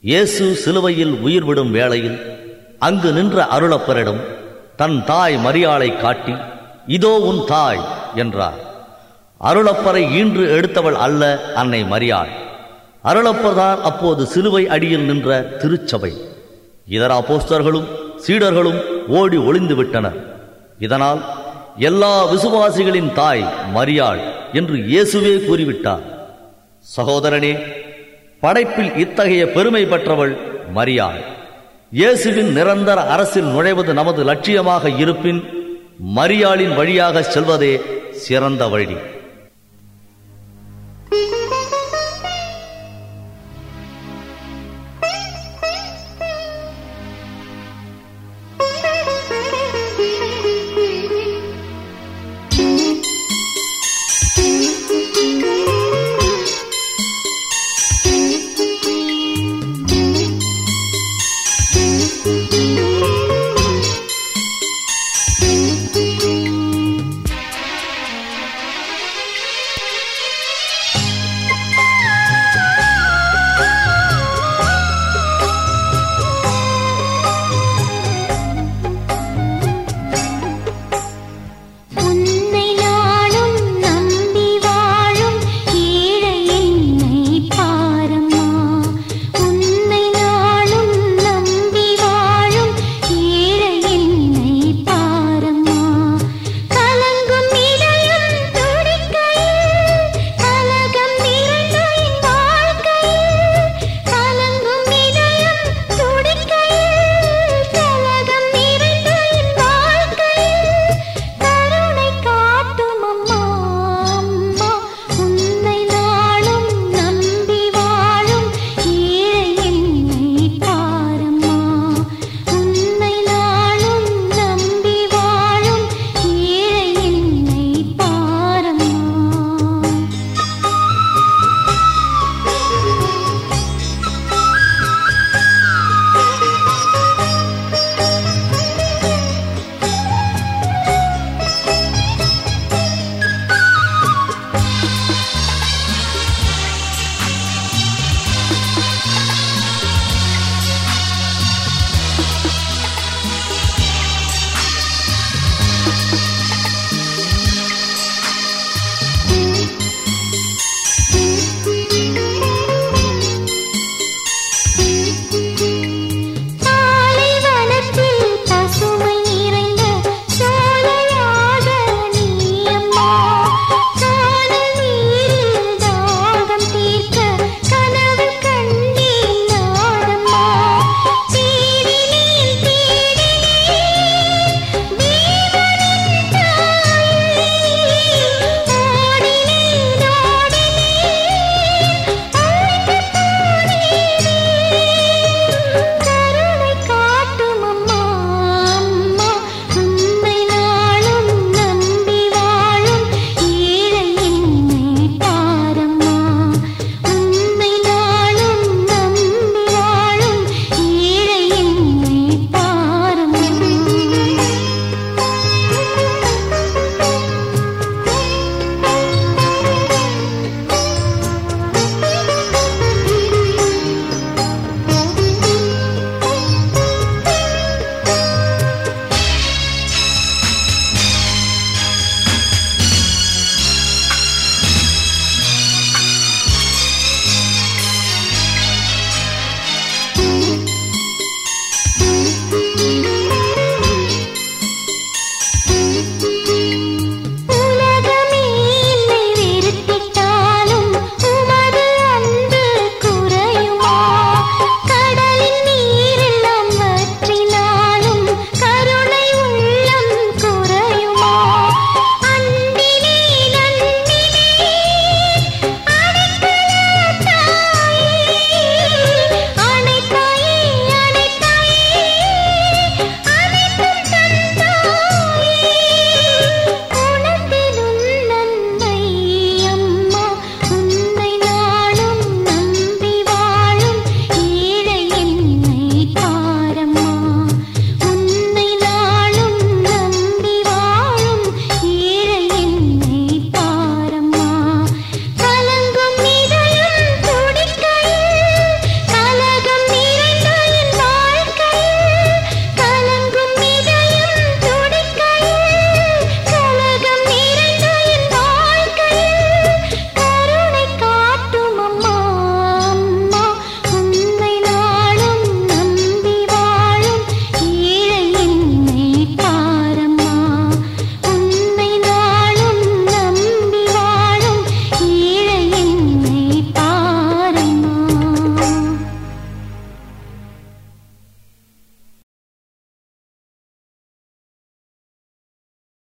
இயேசு சிலுவையில் உயிர் விடும் வேளையில் அங்கு நின்ற அருளப்பரிடம் தன் தாய் மரியாளை காட்டி இதோ உன் தாய் என்றார் அருளப்பரை ஈன்று எடுத்தவள் அல்ல அன்னை மரியாள் அருளப்பர்தான் அப்போது சிலுவை அடியில் நின்ற திருச்சபை இதர அப்போஸ்தலர்களும் சீடர்களும் ஓடி ஒளிந்து விட்டனர் இதனால் எல்லா விசுவாசிகளின் தாய் மரியாள் என்று இயேசுவே கூறிவிட்டார் சகோதரனே படைப்பில் இத்தகைய பெருமை பெற்றவள் மரியாள் இயேசுவின் நிரந்தர அரசில் நுழைவது நமது லட்சியமாக இருப்பின் மரியாளின் வழியாக செல்வதே சிறந்த வழி